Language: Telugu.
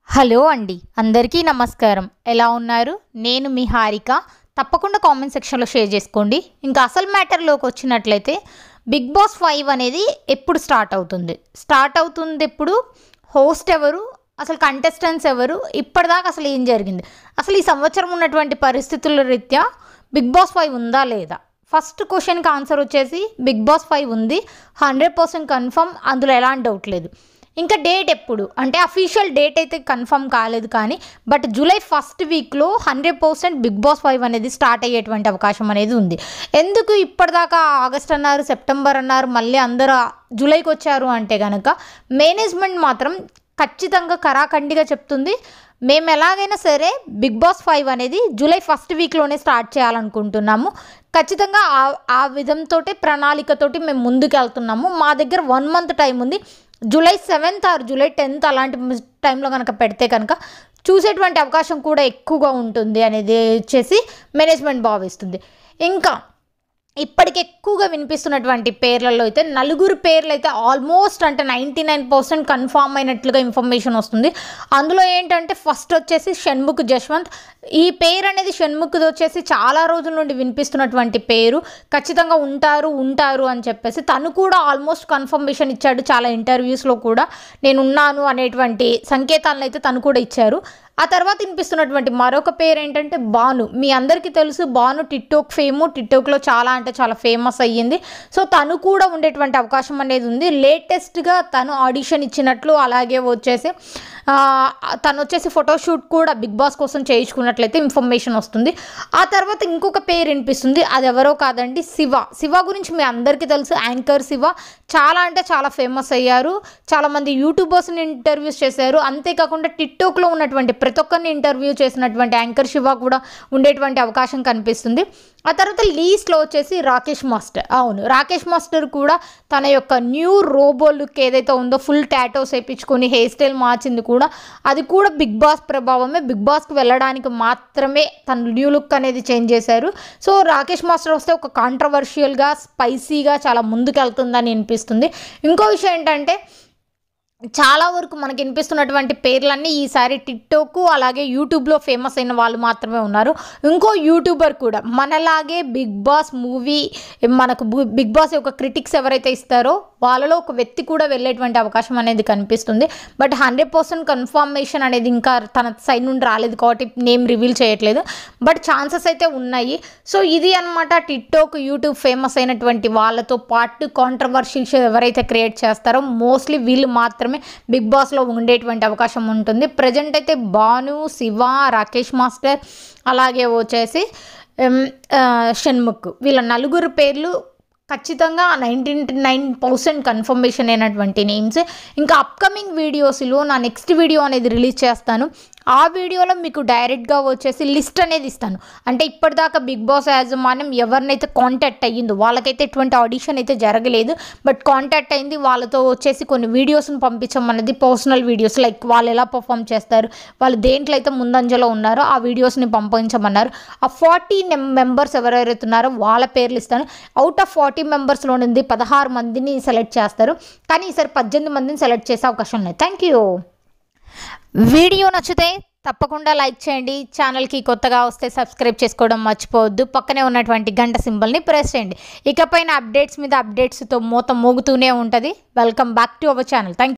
హలో అండి అందరికీ నమస్కారం ఎలా ఉన్నారు నేను మీ హారిక తప్పకుండా కామెంట్ సెక్షన్లో షేర్ చేసుకోండి ఇంకా అసలు మ్యాటర్లోకి వచ్చినట్లయితే బిగ్ బాస్ ఫైవ్ అనేది ఎప్పుడు స్టార్ట్ అవుతుంది స్టార్ట్ అవుతుంది ఎప్పుడు హోస్ట్ ఎవరు అసలు కంటెస్టెంట్స్ ఎవరు ఇప్పటిదాకా అసలు ఏం జరిగింది అసలు ఈ సంవత్సరం ఉన్నటువంటి పరిస్థితుల రీత్యా బిగ్ బాస్ ఫైవ్ ఉందా లేదా ఫస్ట్ క్వశ్చన్కి ఆన్సర్ వచ్చేసి బిగ్ బాస్ ఫైవ్ ఉంది హండ్రెడ్ పర్సెంట్ కన్ఫర్మ్ అందులో ఎలాంటి డౌట్ లేదు ఇంకా డేట్ ఎప్పుడు అంటే అఫీషియల్ డేట్ అయితే కన్ఫర్మ్ కాలేదు కానీ బట్ జూలై ఫస్ట్ వీక్లో hundred percent big boss five అనేది స్టార్ట్ అయ్యేటువంటి అవకాశం అనేది ఉంది ఎందుకు ఇప్పటిదాకా ఆగస్ట్ అన్నారు సెప్టెంబర్ అన్నారు మళ్ళీ అందరూ జూలైకి వచ్చారు అంటే కనుక మేనేజ్మెంట్ మాత్రం ఖచ్చితంగా కరాఖండిగా చెప్తుంది మేము ఎలాగైనా సరే బిగ్ బాస్ ఫైవ్ అనేది జూలై ఫస్ట్ వీక్లోనే స్టార్ట్ చేయాలనుకుంటున్నాము ఖచ్చితంగా ఆ ఆ విధంతో ప్రణాళికతోటి మేము ముందుకు వెళ్తున్నాము మా దగ్గర వన్ మంత్ టైం ఉంది July seventh or July tenth అలాంటి టైంలో కనుక పెడితే కనుక చూసేటువంటి అవకాశం కూడా ఎక్కువగా ఉంటుంది అనేది వచ్చేసి మేనేజ్మెంట్ భావిస్తుంది ఇంకా ఇప్పటికి ఎక్కువగా వినిపిస్తున్నటువంటి పేర్లలో అయితే నలుగురు పేర్లు అయితే ఆల్మోస్ట్ అంటే నైంటీ నైన్ పర్సెంట్ కన్ఫామ్ అయినట్లుగా ఇన్ఫర్మేషన్ వస్తుంది అందులో ఏంటంటే ఫస్ట్ వచ్చేసి షణ్ముఖ్ జశ్వంత్ ఈ పేరు అనేది షణ్ముఖ్ది వచ్చేసి చాలా రోజుల నుండి వినిపిస్తున్నటువంటి పేరు ఖచ్చితంగా ఉంటారు ఉంటారు అని చెప్పేసి తను కూడా ఆల్మోస్ట్ కన్ఫర్మేషన్ ఇచ్చాడు చాలా ఇంటర్వ్యూస్లో కూడా నేను ఉన్నాను అనేటువంటి సంకేతాలను అయితే తను కూడా ఇచ్చారు ఆ తర్వాత వినిపిస్తున్నటువంటి మరొక పేరు ఏంటంటే బాను మీ అందరికీ తెలుసు బాను టిక్టాక్ ఫేము టిక్టాక్లో చాలా అంటే చాలా ఫేమస్ అయ్యింది సో తను కూడా ఉండేటువంటి అవకాశం అనేది ఉంది లేటెస్ట్గా తను ఆడిషన్ ఇచ్చినట్లు అలాగే వచ్చేసి ఆ, తను వచ్చేసి ఫోటోషూట్ కూడా బిగ్ బాస్ కోసం చేయించుకున్నట్లయితే ఇన్ఫర్మేషన్ వస్తుంది ఆ తర్వాత ఇంకొక పేరు వినిపిస్తుంది అది ఎవరో కాదండి శివ శివ గురించి మీ అందరికీ తెలుసు యాంకర్ శివ చాలా అంటే చాలా ఫేమస్ అయ్యారు చాలామంది యూట్యూబర్స్ని ఇంటర్వ్యూస్ చేశారు అంతేకాకుండా టిక్టాక్లో ఉన్నటువంటి ప్రతి ఒక్కరిని ఇంటర్వ్యూ చేసినటువంటి యాంకర్ శివ కూడా ఉండేటువంటి అవకాశం కనిపిస్తుంది ఆ తర్వాత లీస్ట్లో వచ్చేసి రాకేష్ మాస్టర్ అవును రాకేష్ మాస్టర్ కూడా తన యొక్క న్యూ రోబో లుక్ ఏదైతే ఉందో ఫుల్ టాటోస్ వేయించుకొని హెయిర్ స్టైల్ మార్చింది కూడా అది కూడా బిగ్ బాస్ ప్రభావమే బిగ్ బాస్కి వెళ్ళడానికి మాత్రమే తన న్యూ లుక్ అనేది చేంజ్ చేశారు సో రాకేష్ మాస్టర్ వస్తే ఒక కాంట్రవర్షియల్గా స్పైసీగా చాలా ముందుకెళ్తుందని అనిపిస్తుంది ఇంకో విషయం ఏంటంటే చాలా వరకు మనకి వినిపిస్తున్నటువంటి పేర్లన్నీ ఈసారి టిక్టాక్ అలాగే యూట్యూబ్లో ఫేమస్ అయిన వాళ్ళు మాత్రమే ఉన్నారు ఇంకో యూట్యూబర్ కూడా మనలాగే బిగ్ బాస్ మూవీ మనకు బు- బిగ్ బాస్ యొక్క క్రిటిక్స్ ఎవరైతే ఇస్తారో వాళ్ళలో ఒక వ్యక్తి కూడా వెళ్ళేటువంటి అవకాశం అనేది కనిపిస్తుంది బట్ హండ్రెడ్ పర్సెంట్ కన్ఫర్మేషన్ అనేది ఇంకా తన సైడ్ నుండి రాలేదు కాబట్టి నేమ్ రివీల్ చేయట్లేదు బట్ ఛాన్సెస్ అయితే ఉన్నాయి సో ఇది అనమాట టిక్టాక్ యూట్యూబ్ ఫేమస్ అయినటువంటి వాళ్ళతో పాటు కాంట్రవర్షియల్స్ ఎవరైతే క్రియేట్ చేస్తారో మోస్ట్లీ వీళ్ళు మాత్రమే బిగ్ బాస్లో ఉండేటువంటి అవకాశం ఉంటుంది ప్రజెంట్ అయితే భాను శివ రాకేష్ మాస్టర్ అలాగే వచ్చేసి ఎం, ఆ, షణ్ముఖ్ వీళ్ళ నలుగురు పేర్లు ఖచ్చితంగా నైంటీ నైన్ పర్సెంట్ కన్ఫర్మేషన్ అయినటువంటి నేమ్స్ ఇంకా అప్కమింగ్ వీడియోస్లో నా నెక్స్ట్ వీడియో అనేది రిలీజ్ చేస్తాను ఆ వీడియోలో మీకు డైరెక్ట్గా వచ్చేసి లిస్ట్ అనేది ఇస్తాను అంటే ఇప్పటిదాకా బిగ్ బాస్ యాజమాన్యం ఎవరినైతే కాంటాక్ట్ అయ్యిందో వాళ్ళకైతే ఎటువంటి ఆడిషన్ అయితే జరగలేదు బట్ కాంటాక్ట్ అయింది వాళ్ళతో వచ్చేసి కొన్ని వీడియోస్ని పంపించమన్నది పర్సనల్ వీడియోస్ లైక్ వాళ్ళు ఎలా పర్ఫామ్ చేస్తారు వాళ్ళు దేంట్లో అయితే ముందంజలో ఉన్నారో ఆ వీడియోస్ని పంపించమన్నారు ఆ ఫార్టీ మెంబర్స్ ఎవరెవరైతే ఉన్నారో వాళ్ళ పేర్లు ఇస్తాను అవుట్ ఆఫ్ ఫార్టీ మెంబర్స్లో నుండి పదహారు మందిని సెలెక్ట్ చేస్తారు కానీ ఈసారి పద్దెనిమిది మందిని సెలెక్ట్ చేసే అవకాశం ఉన్నాయి థ్యాంక్ యూ వీడియో నచ్చితే తప్పకుండా లైక్ చేయండి ఛానల్కి కొత్తగా వస్తే సబ్స్క్రైబ్ చేసుకోవడం మర్చిపోవద్దు పక్కనే ఉన్నటువంటి గంట సింబల్ని ప్రెస్ చేయండి ఇకపైన అప్డేట్స్ మీద అప్డేట్స్తో మూత మోగుతూనే ఉంటుంది welcome back to our channel thank